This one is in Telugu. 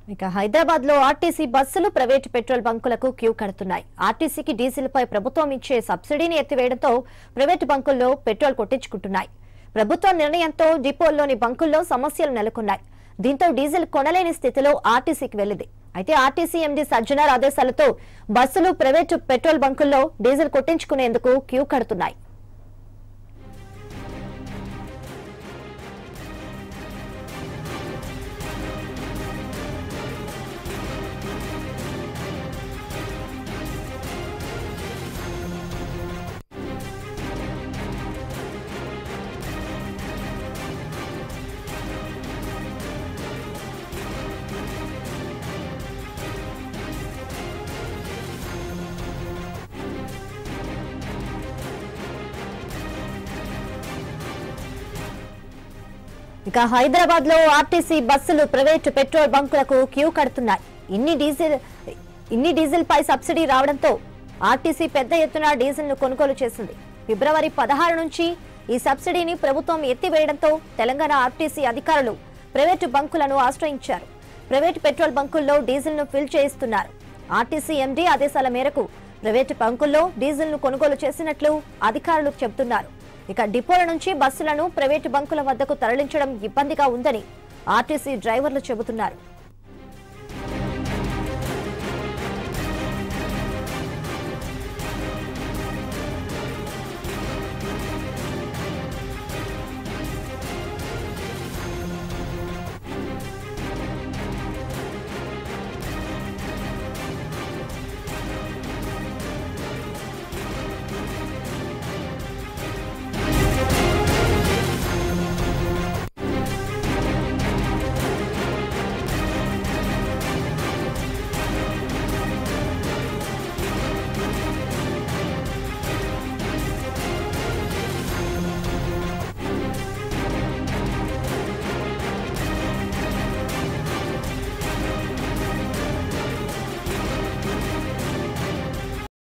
ఇక హైదరాబాద్ లో ఆర్టీసీ బస్సులు ప్రైవేటు పెట్రోల్ బంకులకు క్యూ కడుతున్నాయి ఆర్టీసీకి డీజిల్ పై ప్రభుత్వం ఇచ్చే సబ్సిడీని ఎత్తివేయడంతో ప్రైవేటు బంకుల్లో పెట్రోల్ కొట్టించుకుంటున్నాయి ప్రభుత్వ నిర్ణయంతో డిపోల్లోని బంకుల్లో సమస్యలు నెలకొన్నాయి దీంతో డీజిల్ కొనలేని స్థితిలో ఆర్టీసీకి వెళ్లింది అయితే ఆర్టీసీ ఎండీ సజ్జనార్ ఆదేశాలతో బస్సులు ప్రైవేటు పెట్రోల్ బంకుల్లో డీజిల్ కొట్టించుకునేందుకు క్యూ కడుతున్నాయి ఇక హైదరాబాద్ లో ఆర్టీసీ బస్సులు ప్రైవేటు పెట్రోల్ బంకులకు క్యూ కడుతున్నాయి ఇన్ని డీజిల్ ఇన్ని డీజిల్ పై సబ్సిడీ రావడంతో ఆర్టీసీ పెద్ద ఎత్తున డీజిల్ ను కొనుగోలు చేసింది ఫిబ్రవరి పదహారు నుంచి ఈ సబ్సిడీని ప్రభుత్వం ఎత్తివేయడంతో తెలంగాణ ఆర్టీసీ అధికారులు ప్రైవేటు బంకులను ఆశ్రయించారు ప్రైవేటు పెట్రోల్ బంకుల్లో డీజిల్ ను ఫిల్ చేయిస్తున్నారు ఆర్టీసీ ఎండీ ఆదేశాల మేరకు ప్రైవేటు బంకుల్లో డీజిల్ ను కొనుగోలు చేసినట్లు అధికారులు చెబుతున్నారు ఇక డిపోల నుంచి బస్సులను ప్రైవేటు బంకుల వద్దకు తరలించడం ఇబ్బందిగా ఉందని ఆర్టీసీ డ్రైవర్లు చెబుతున్నారు